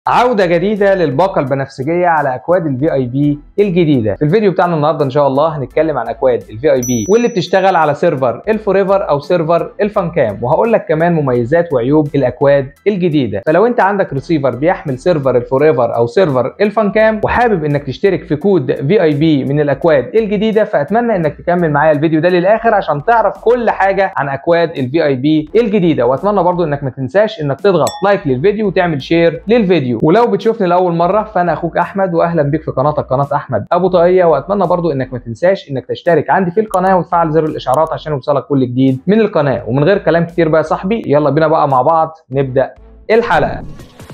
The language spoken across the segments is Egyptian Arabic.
عودة جديدة للباقة البنفسجية على أكواد الفي اي بي الجديدة. في الفيديو بتاعنا النهاردة إن شاء الله هنتكلم عن أكواد الفي اي بي واللي بتشتغل على سيرفر الفوريفر أو سيرفر الفانكام وهقول لك كمان مميزات وعيوب الأكواد الجديدة. فلو أنت عندك ريسيفر بيحمل سيرفر الفوريفر أو سيرفر الفانكام وحابب إنك تشترك في كود في اي بي من الأكواد الجديدة فأتمنى إنك تكمل معايا الفيديو ده للآخر عشان تعرف كل حاجة عن أكواد الفي اي بي الجديدة وأتمنى برضو إنك ما تنساش إنك تضغط لايك للفيديو وتعمل شير للفيديو ولو بتشوفني لاول مره فانا اخوك احمد واهلا بيك في قناتك قناه احمد ابو طاقيه واتمنى برضو انك ما تنساش انك تشترك عندي في القناه وتفعل زر الاشعارات عشان يوصلك كل جديد من القناه ومن غير كلام كتير بقى يا صاحبي يلا بينا بقى مع بعض نبدا الحلقه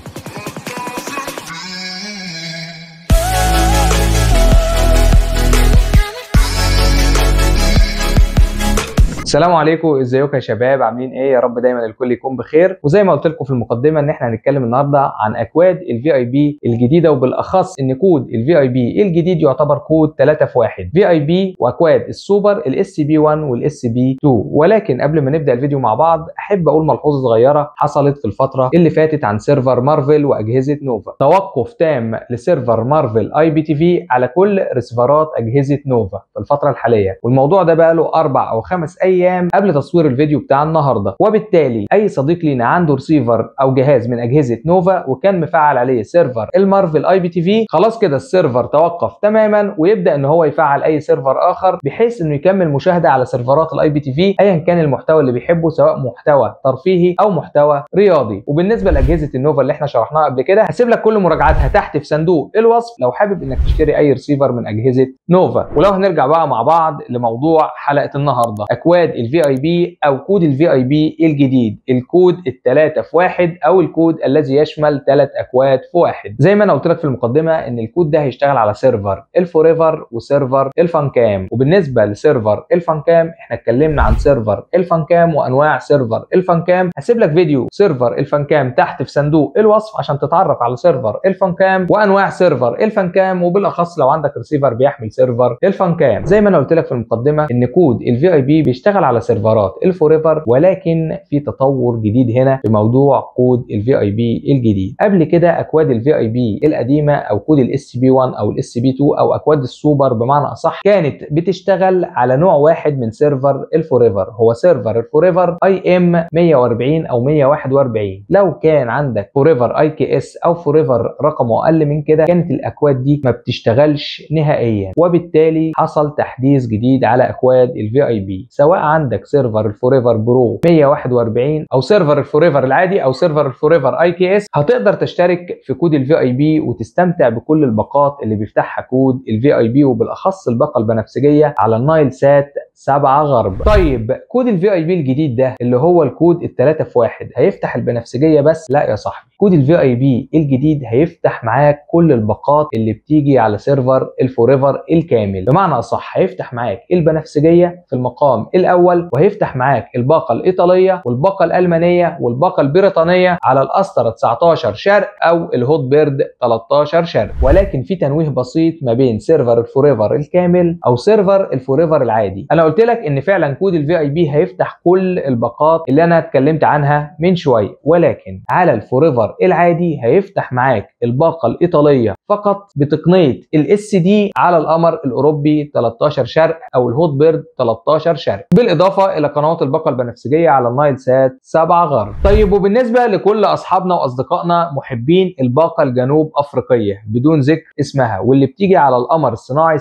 السلام عليكم ازيكم يا شباب عاملين ايه يا رب دايما الكل يكون بخير وزي ما قلت لكم في المقدمه ان احنا هنتكلم النهارده عن اكواد الفي اي بي الجديده وبالاخص ان كود الفي اي بي الجديد يعتبر كود 3 في 1 في اي بي واكواد السوبر الاس سي بي 1 والاس سي بي 2 ولكن قبل ما نبدا الفيديو مع بعض احب اقول ملحوظه صغيره حصلت في الفتره اللي فاتت عن سيرفر مارفل واجهزه نوفا توقف تام لسيرفر مارفل اي بي تي في على كل ريسيفرات اجهزه نوفا في الفتره الحاليه والموضوع ده بقى له اربع او خمس ايام ايام قبل تصوير الفيديو بتاع النهارده وبالتالي اي صديق لينا عنده ريسيفر او جهاز من اجهزه نوفا وكان مفعل عليه سيرفر المارفل اي بي تي في خلاص كده السيرفر توقف تماما ويبدا ان هو يفعل اي سيرفر اخر بحيث انه يكمل مشاهده على سيرفرات الاي بي تي في ايا كان المحتوى اللي بيحبه سواء محتوى ترفيهي او محتوى رياضي وبالنسبه لاجهزه النوفا اللي احنا شرحناها قبل كده هسيب لك كل مراجعاتها تحت في صندوق الوصف لو حابب انك تشتري اي ريسيفر من اجهزه نوفا ولو هنرجع بقى مع بعض لموضوع حلقه النهارده اكواد الفي اي بي او كود الفي اي بي الجديد الكود الثلاثة في واحد او الكود الذي يشمل ثلاث اكواد في واحد زي ما انا قلت لك في المقدمه ان الكود ده هيشتغل على سيرفر الفوريفر وسيرفر الفانكام وبالنسبه لسيرفر الفانكام احنا اتكلمنا عن سيرفر الفانكام وانواع سيرفر الفانكام هسيب لك فيديو سيرفر الفانكام تحت في صندوق الوصف عشان تتعرف على سيرفر الفانكام وانواع سيرفر الفانكام وبالاخص لو عندك ريسيفر بيحمل سيرفر الفانكام زي ما انا قلت لك في المقدمه ان كود الفي اي بي بيشتغل على سيرفرات الفوريفر ولكن في تطور جديد هنا في موضوع كود الفي اي بي الجديد قبل كده اكواد الفي اي بي القديمه او كود الاس بي 1 او الاس بي 2 او اكواد السوبر بمعنى اصح كانت بتشتغل على نوع واحد من سيرفر الفوريفر هو سيرفر الفوريفر اي ام 140 او 141 لو كان عندك فوريفر اي كي اس او فوريفر رقمه اقل من كده كانت الاكواد دي ما بتشتغلش نهائيا وبالتالي حصل تحديث جديد على اكواد الفي اي بي سواء عندك سيرفر الفوريفر برو 141 او سيرفر الفوريفر العادي او سيرفر الفوريفر اي كي اس هتقدر تشترك في كود الفي اي بي وتستمتع بكل الباقات اللي بيفتحها كود الفي اي بي وبالاخص الباقه البنفسجيه على النايل سات 7 غرب طيب كود الفي اي بي الجديد ده اللي هو الكود الثلاثة في واحد هيفتح البنفسجيه بس لا يا صاحبي كود الفي اي بي الجديد هيفتح معاك كل الباقات اللي بتيجي على سيرفر الفوريفر الكامل بمعنى اصح هيفتح معاك البنفسجيه في المقام الاول وهيفتح معاك الباقه الايطاليه والباقه الالمانيه والباقه البريطانيه على الاسطره 19 شرق او الهوت بيرد 13 شرق ولكن في تنويه بسيط ما بين سيرفر الفوريفر الكامل او سيرفر الفوريفر العادي انا قلت لك ان فعلا كود الفي اي بي هيفتح كل الباقات اللي انا اتكلمت عنها من شويه ولكن على الفوريفر العادي هيفتح معاك الباقه الايطاليه فقط بتقنيه الاس دي على القمر الاوروبي 13 شرق او الهوت بيرد 13 شرق بالاضافه الى قنوات الباقه البنفسجيه على النايل سات 7 غرب طيب وبالنسبه لكل اصحابنا واصدقائنا محبين الباقه الجنوب افريقيه بدون ذكر اسمها واللي بتيجي على القمر الصناعي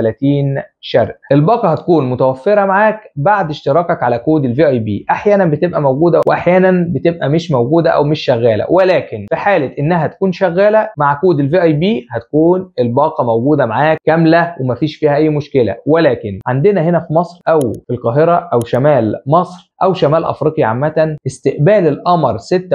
36 شرق الباقه هتكون متوفره معاك بعد اشتراكك على كود الفي اي بي احيانا بتبقى موجوده واحيانا بتبقى مش موجوده او مش شغاله ولكن في حاله انها تكون شغاله مع كود الفي اي بي هتكون الباقه موجوده معاك كامله ومفيش فيها اي مشكله ولكن عندنا هنا في مصر او في القاهره او شمال مصر او شمال افريقيا عامه استقبال القمر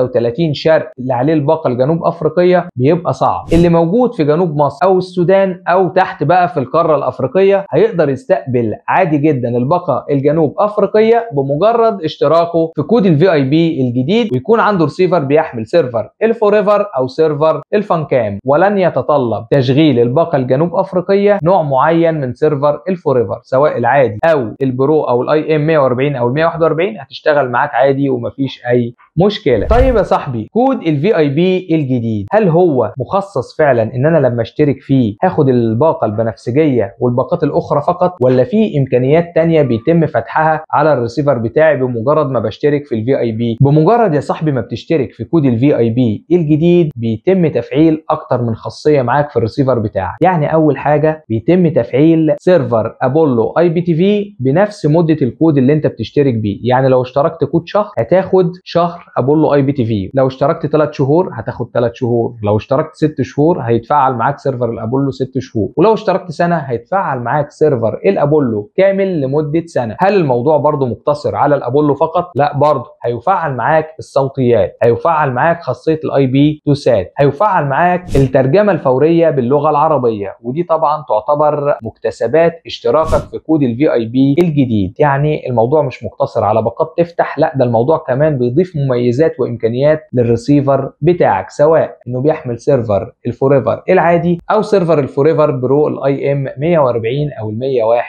36 شرق اللي عليه الباقه الجنوب افريقيه بيبقى صعب اللي موجود في جنوب مصر او السودان او تحت بقى في القاره الافريقيه هيقدر يستقبل عادي جدا الباقه الجنوب افريقيه بمجرد اشتراكه في كود الفي اي بي الجديد ويكون عنده ريسيفر بيحمل سيرفر الفوريفر او سيرفر الفانكام ولن يتطلب تشغيل الباقه الجنوب افريقيه نوع معين من سيرفر الفوريفر سواء العادي او البرو او الاي ام 140 او ال 141 اسبوعين هتشتغل معاك عادي ومفيش اي مشكله طيب يا صاحبي كود الفي اي بي الجديد هل هو مخصص فعلا ان انا لما اشترك فيه هاخد الباقه البنفسجيه والباقات الاخرى فقط ولا في امكانيات تانية بيتم فتحها على الريسيفر بتاعي بمجرد ما بشترك في الفي اي بي بمجرد يا صاحبي ما بتشترك في كود الفي اي بي الجديد بيتم تفعيل اكتر من خاصيه معاك في الريسيفر بتاعك يعني اول حاجه بيتم تفعيل سيرفر ابولو اي بي تي في بنفس مده الكود اللي انت بتشترك بيه يعني لو اشتركت كود شهر هتاخد شهر ابولو اي بي تي في لو اشتركت 3 شهور هتاخد 3 شهور لو اشتركت 6 شهور هيتفعل معاك سيرفر الابولو 6 شهور ولو اشتركت سنه هيتفعل معاك سيرفر الابولو كامل لمده سنه هل الموضوع برضو مقتصر على الابولو فقط لا برضو هيفعل معاك الصوتيات هيفعل معاك خاصيه الاي بي تو سات هيفعل معاك الترجمه الفوريه باللغه العربيه ودي طبعا تعتبر مكتسبات اشتراكك في كود الفي اي بي الجديد يعني الموضوع مش مقتصر على باقات تفتح لا ده الموضوع كمان بيضيف مميزات وامكانيات للريسيفر بتاعك سواء انه بيحمل سيرفر الفوريفر العادي او سيرفر الفوريفر برو الاي ام 140 او ال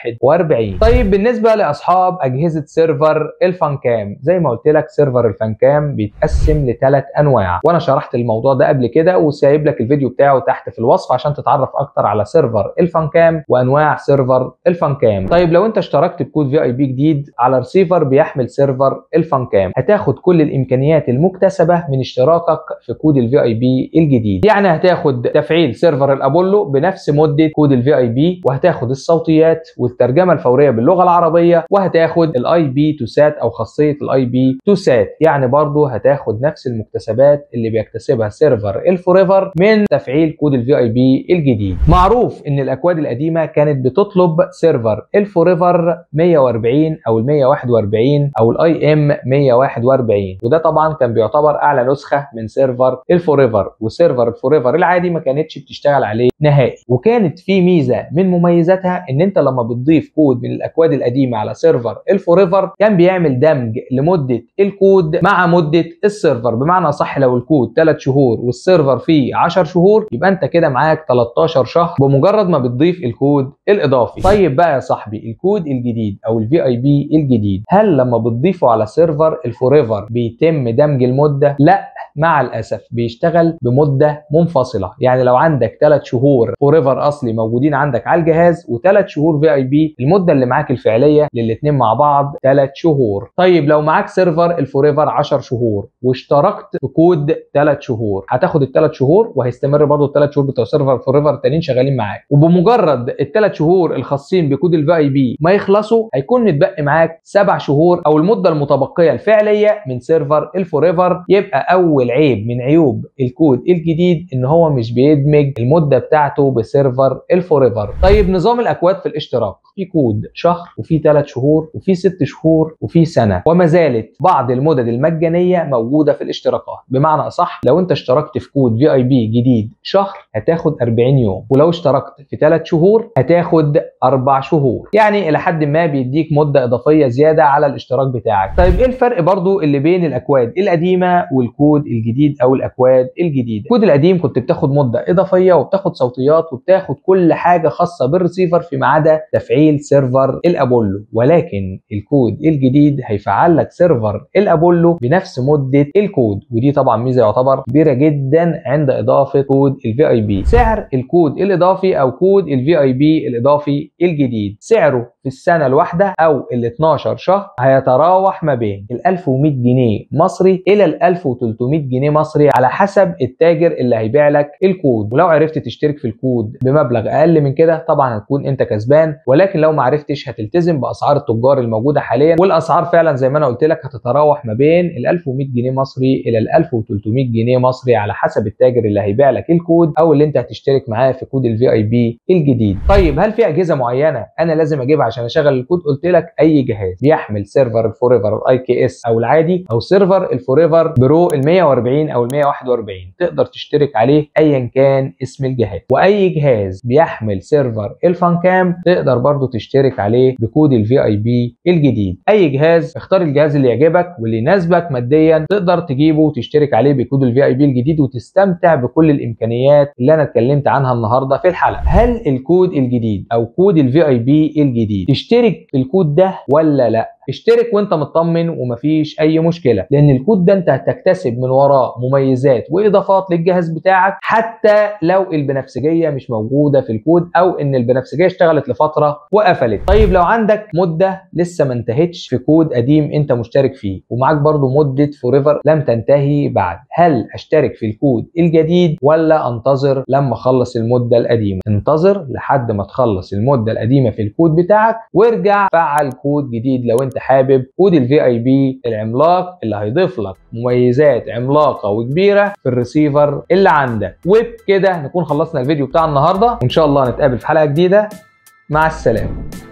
141 طيب بالنسبه لاصحاب اجهزه سيرفر الفانكام زي ما قلت لك سيرفر الفانكام بيتقسم لثلاث انواع وانا شرحت الموضوع ده قبل كده وسايب لك الفيديو بتاعه تحت في الوصف عشان تتعرف اكتر على سيرفر الفانكام وانواع سيرفر الفانكام طيب لو انت اشتركت بكود في اي بي جديد على ريسيفر بيحمل سيرفر الفانكام هتاخد كل الامكانيات المكتسبه من اشتراكك في كود الفي اي بي الجديد يعني هتاخد تفعيل سيرفر الابولو بنفس مده كود الفي اي بي وهتاخد الصوتيات والترجمه الفوريه باللغه العربيه وهتاخد الاي بي تو سات او خاصيه الاي بي تو سات يعني برضو هتاخد نفس المكتسبات اللي بيكتسبها سيرفر الفوريفر من تفعيل كود الفي اي بي الجديد معروف ان الاكواد القديمه كانت بتطلب سيرفر الفوريفر 140 او ال 141 او الاي ام 141 وده طبعا كان بيعتبر اعلى نسخه من سيرفر الفوريفر وسيرفر الفوريفر العادي ما كانتش بتشتغل عليه نهائي وكانت في ميزه من مميزاتها ان انت لما بتضيف كود من الاكواد القديمه على سيرفر الفوريفر كان بيعمل دمج لمده الكود مع مده السيرفر بمعنى صح لو الكود 3 شهور والسيرفر فيه 10 شهور يبقى انت كده معاك 13 شهر بمجرد ما بتضيف الكود الاضافي طيب بقى يا صاحبي الكود الجديد او الفي اي بي الجديد هل لما بتضيفه على سيرفر الفوريفر بيتم دمج المده لا مع الاسف بيشتغل بمده منفصله يعني لو عندك 3 شهور فوريفر اصلي موجودين عندك على الجهاز و3 شهور في اي بي المده اللي معاك الفعليه للاثنين مع بعض 3 شهور طيب لو معاك سيرفر الفوريفر 10 شهور واشتركت في كود 3 شهور هتاخد الثلاث شهور وهيستمر برضه الثلاث شهور بتوع سيرفر فوريفر التانيين شغالين معاك وبمجرد الثلاث شهور الخاصين بكود الفي اي بي ما يخلصوا هيكون متبقي معاك سبع شهور او المده المتبقيه الفعليه من سيرفر الفوريفر يبقى اول عيب من عيوب الكود الجديد ان هو مش بيدمج المده بتاعته بسيرفر الفوريفر طيب نظام الاكواد في الاشتراك في كود شهر وفي ثلاث شهور وفي ست شهور وفي سنه وما زالت بعض المدد المجانيه موجوده في الاشتراكات بمعنى اصح لو انت اشتركت في كود في اي بي جديد شهر هتاخد 40 يوم ولو اشتركت في ثلاث شهور هتاخد اربع شهور يعني الى حد ما بيديك مده اضافيه زياده على الاشتراك بتاعك طيب ايه الفرق برضو اللي بين الاكواد القديمه والكود الجديد او الاكواد الجديده الكود القديم كنت بتاخد مده اضافيه وبتاخد صوتيات وبتاخد كل حاجه خاصه بالريسيفر فيما عدا تفعيل سيرفر الابولو ولكن الكود الجديد هيفعل لك سيرفر الابولو بنفس مده الكود ودي طبعا ميزه يعتبر كبيره جدا عند اضافه كود الفي اي بي سعر الكود الاضافي او كود الفي اي بي الاضافي الجديد سعره في السنه الواحده او ال 12 شهر هيتراوح ما بين ال 1100 جنيه مصري الى ال 1300 جنيه مصري على حسب التاجر اللي هيبيع لك الكود ولو عرفت تشترك في الكود بمبلغ اقل من كده طبعا هتكون انت كسبان ولكن لو ما عرفتش هتلتزم باسعار التجار الموجوده حاليا والاسعار فعلا زي ما انا قلت لك هتتراوح ما بين ال 1100 جنيه مصري الى ال 1300 جنيه مصري على حسب التاجر اللي هيبيع لك الكود او اللي انت هتشترك معاه في كود الفي اي بي الجديد طيب هل في اجهزه معينه انا لازم اجيبها عشان اشغل الكود قلت لك اي جهاز بيحمل سيرفر الفوريفر الاي كي اس او العادي او سيرفر الفوريفر برو ال 140 او ال 141 تقدر تشترك عليه ايا كان اسم الجهاز واي جهاز بيحمل سيرفر الفانكام تقدر برضو تشترك عليه بكود الفي اي بي الجديد اي جهاز اختار الجهاز اللي يعجبك واللي يناسبك ماديا تقدر تجيبه وتشترك عليه بكود الفي اي بي الجديد وتستمتع بكل الامكانيات اللي انا اتكلمت عنها النهارده في الحلقه هل الكود الجديد او كود الفي اي بي الجديد تشترك في الكود ده ولا لا اشترك وانت مطمن ومفيش اي مشكله لان الكود ده انت هتكتسب من وراه مميزات واضافات للجهاز بتاعك حتى لو البنفسجيه مش موجوده في الكود او ان البنفسجيه اشتغلت لفتره وقفلت طيب لو عندك مده لسه ما انتهتش في كود قديم انت مشترك فيه ومعاك برضو مده فوريفر لم تنتهي بعد هل اشترك في الكود الجديد ولا انتظر لما اخلص المده القديمه انتظر لحد ما تخلص المده القديمه في الكود بتاعك وارجع فعل كود جديد لو انت حابب كود الفي اي بي العملاق اللي هيضيف لك مميزات عملاقه وكبيره في الريسيفر اللي عندك وبكده نكون خلصنا الفيديو بتاع النهارده وان شاء الله نتقابل في حلقه جديده مع السلامه